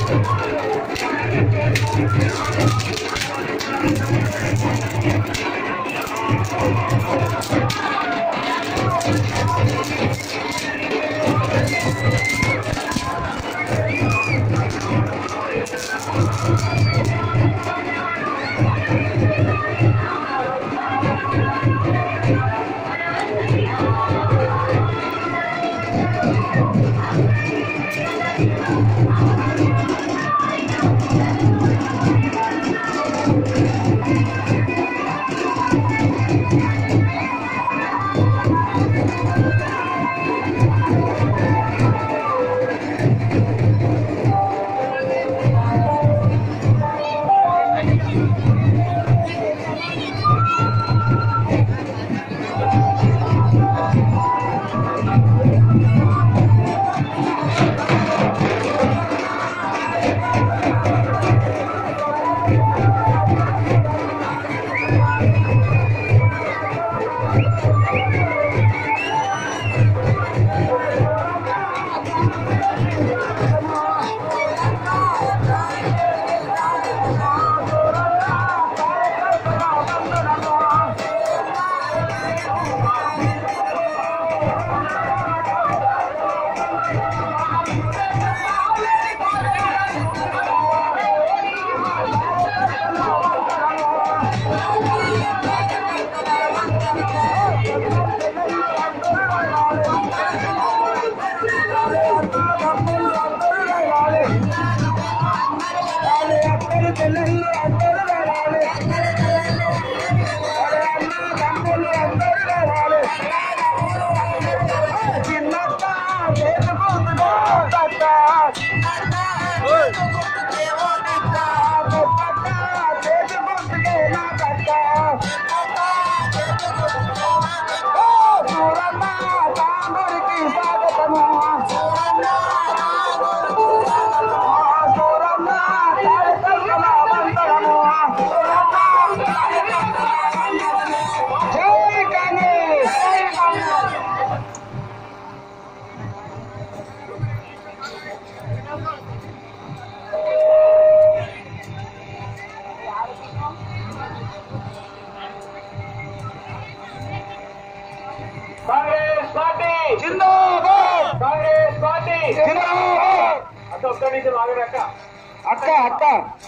Congress party జిందాబాద్ Congress party జిందాబాద్ అక్క ఒక్క నిమిషం ఆగరక్క అక్క అక్క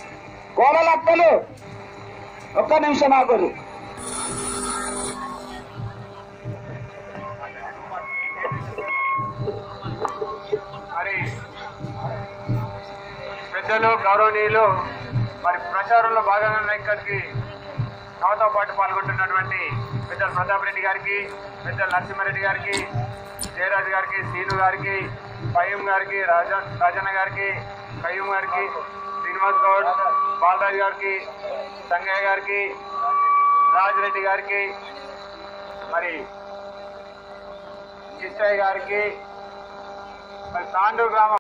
కోడల అక్కలు ఒక్క నిమిషం ఆగురు మరి పెద్దలు గౌరవనీయులు మరి ప్రచారంలో భాగంగా ఇక్కడికి నాతో పాటు పాల్గొంటున్నటువంటి పెద్దలు ప్రతాప్ రెడ్డి గారికి పెద్దలు నరసింహారెడ్డి గారికి జయరాజు గారికి సీను గారికి పయ్యం గారికి రాజా రాజన్న గారికి కయ్యం గారికి శ్రీనివాస్ గౌడ్ బాలరాజు గారికి సంగయ్య గారికి రాజిరెడ్డి గారికి మరి కిష్టయ్య గారికి మరి తాండూరు గ్రామం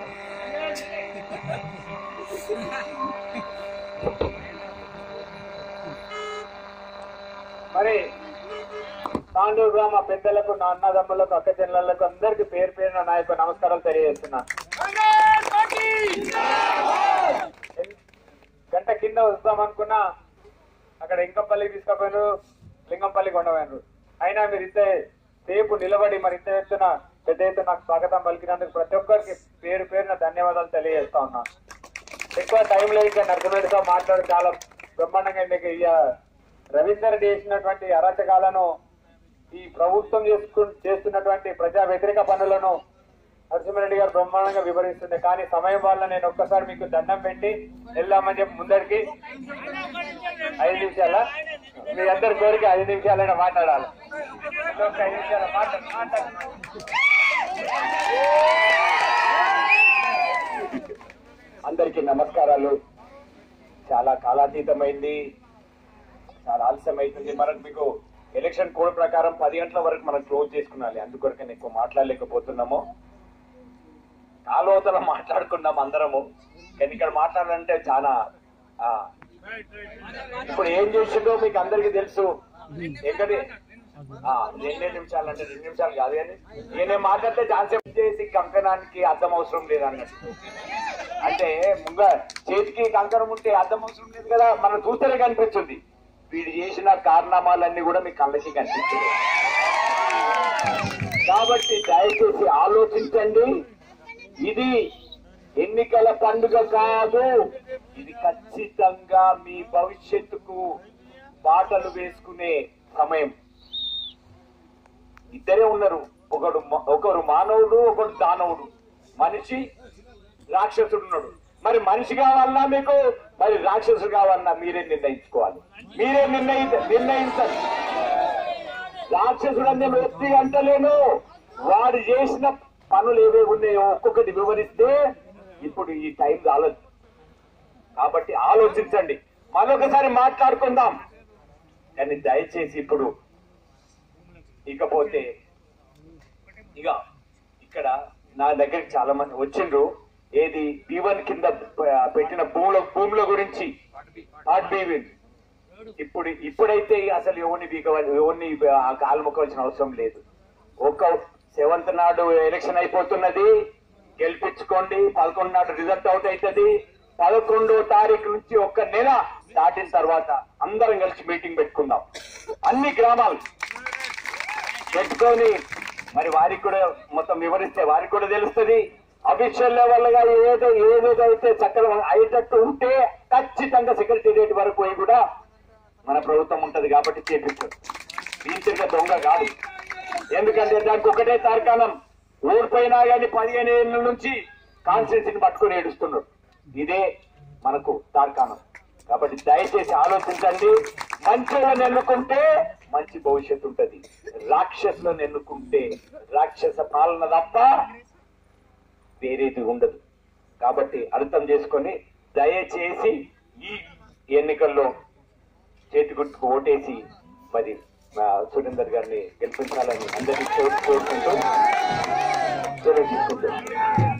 మరి తాండూరు గ్రామ పెద్దలకు నా అన్నదమ్ములకు అక్క చెల్లెళ్లకు అందరికి పేరు పేరున నా యొక్క నమస్కారాలు తెలియజేస్తున్నాను గంట కింద వస్తాం అనుకున్నా అక్కడ ఇంకంపల్లికి తీసుకుపోయారు లింగంపల్లి కొండపోయారు అయినా మీరు ఇంత సేపు నిలబడి మరి ఇంత ఎత్తున పెద్ద ఎత్తున నాకు స్వాగతం పలికినందుకు ప్రతి ఒక్కరికి పేరు పేరున ధన్యవాదాలు తెలియజేస్తా ఉన్నా ఎక్కువ టైం లేదు ఇంకా నరసింహరెడ్డితో మాట్లాడి చాలా బ్రహ్మాండంగా మీకు ఇక రవీందర్ రెడ్డి చేసినటువంటి అరాచకాలను ఈ ప్రభుత్వం చేసుకు చేస్తున్నటువంటి ప్రజా వ్యతిరేక పనులను నరసింహారెడ్డి గారు బ్రహ్మాండంగా వివరిస్తుంది కానీ సమయం వల్ల నేను ఒక్కసారి మీకు దండం పెట్టి వెళ్దామని చెప్పి ముందరికి ఐదు నిమిషాల మీ అందరి కోరిక ఐదు నిమిషాలైనా మాట్లాడాలి ఇంకొక ఐదు నిమిషాలు మాట్లాడు మాట్లాడు అందరికీ నమస్కారాలు చాలా కాలాతీతమైంది చాలా ఆలస్యం అవుతుంది మనకు మీకు ఎలక్షన్ కోడ్ ప్రకారం పది గంటల వరకు మనం క్లోజ్ చేసుకున్నాలి అందుకొరకు ఎక్కువ మాట్లాడలేకపోతున్నాము కాలువతల మాట్లాడుకున్నాం అందరము కానీ ఇక్కడ మాట్లాడాలంటే చాలా ఆ, ఇప్పుడు ఏం చేసిండో మీకు అందరికీ తెలుసు ఎక్కడి ఆ, రెండే నిమిషాలు అంటే రెండు నిమిషాలు కాదు కానీ నేను మాట్లాడితే ఛాన్స్ చేసి కంకణానికి అర్థం అవసరం లేదు అన్నట్టు అంటే ముంగ చేతికి కంకరం ఉంటే అర్థం అవసరం లేదు కదా మనం చూస్తేనే కనిపిస్తుంది వీడు చేసిన కారణామాలన్నీ కూడా మీ కళ్ళకి కనిపిస్తుంది కాబట్టి దయచేసి ఆలోచించండి ఇది ఎన్నికల పండుగ కాదు ఇది ఖచ్చితంగా మీ భవిష్యత్తుకు బాటలు వేసుకునే సమయం ఇద్దరే ఉన్నారు ఒకడు మ- ఒకరు మానవుడు ఒకడు దానవుడు మనిషి రాక్షసుడు ఉన్నాడు మరి మనిషి కావాలన్నా మీకు మరి రాక్షసుడు కావాలన్నా మీరే నిర్ణయించుకోవాలి మీరే నిర్ణయి నిర్ణయించండి రాక్షసుడు అని నేను ఒత్తి అంటలేను వాడు చేసిన పనులు ఏవేవి ఉన్నాయో ఒక్కొక్కటి వివరిస్తే ఇప్పుడు ఈ టైం రాలేదు కాబట్టి ఆలోచించండి మరొకసారి మాట్లాడుకుందాం కానీ దయచేసి ఇప్పుడు ఇకపోతే ఇక ఇక్కడ నా దగ్గరికి చాలా మంది వచ్చిండ్రు ఏది బీవన్ కింద ప- పెట్టిన భూముల భూముల గురించి పార్ట్ బీవన్ ఇప్పుడు ఇప్పుడైతే అసలు ఎవరిని బీకవాలి ఎవరిని ఆ కాలు మొక్కవలసిన అవసరం లేదు ఒక సెవెంత్ నాడు ఎలక్షన్ అయిపోతున్నది గెలిపించుకోండి పదకొండు నాడు రిజల్ట్ అవుట్ అవుతుంది పదకొండో తారీఖు నుంచి ఒక్క నెల దాటిన తర్వాత అందరం కలిసి మీటింగ్ పెట్టుకుందాం అన్ని గ్రామాలు పెట్టుకొని మరి వారికి కూడా మొత్తం వివరిస్తే వారికి కూడా తెలుస్తుంది అఫీషియల్ లెవెల్ గా ఏదో ఏదేదైతే చక్కగా అయ్యేటట్టు ఉంటే ఖచ్చితంగా సెక్రటేరియట్ వరకు పోయి కూడా మన ప్రభుత్వం ఉంటది కాబట్టి చేపిస్తారు దీంట్లో దొంగ కాదు ఎందుకంటే దానికి ఒకటే తార్కాణం ఓడిపోయినా కానీ పదిహేను ఏళ్ళ నుంచి కాన్స్టిట్యూన్సీని పట్టుకొని ఏడుస్తున్నారు ఇదే మనకు తార్కాణం కాబట్టి దయచేసి ఆలోచించండి మంచిని ఎన్నుకుంటే మంచి భవిష్యత్తు ఉంటది రాక్షసులను ఎన్నుకుంటే రాక్షస పాలన తప్ప వేరేది ఉండదు కాబట్టి అర్థం చేసుకొని దయచేసి ఈ ఎన్నికల్లో చేతి గుర్తుకు ఓటేసి మరి మా సురేందర్ గారిని గెలిపించాలని అందరినీ కోరు- కోరుకుంటూ సెలవు తీసుకుంటాం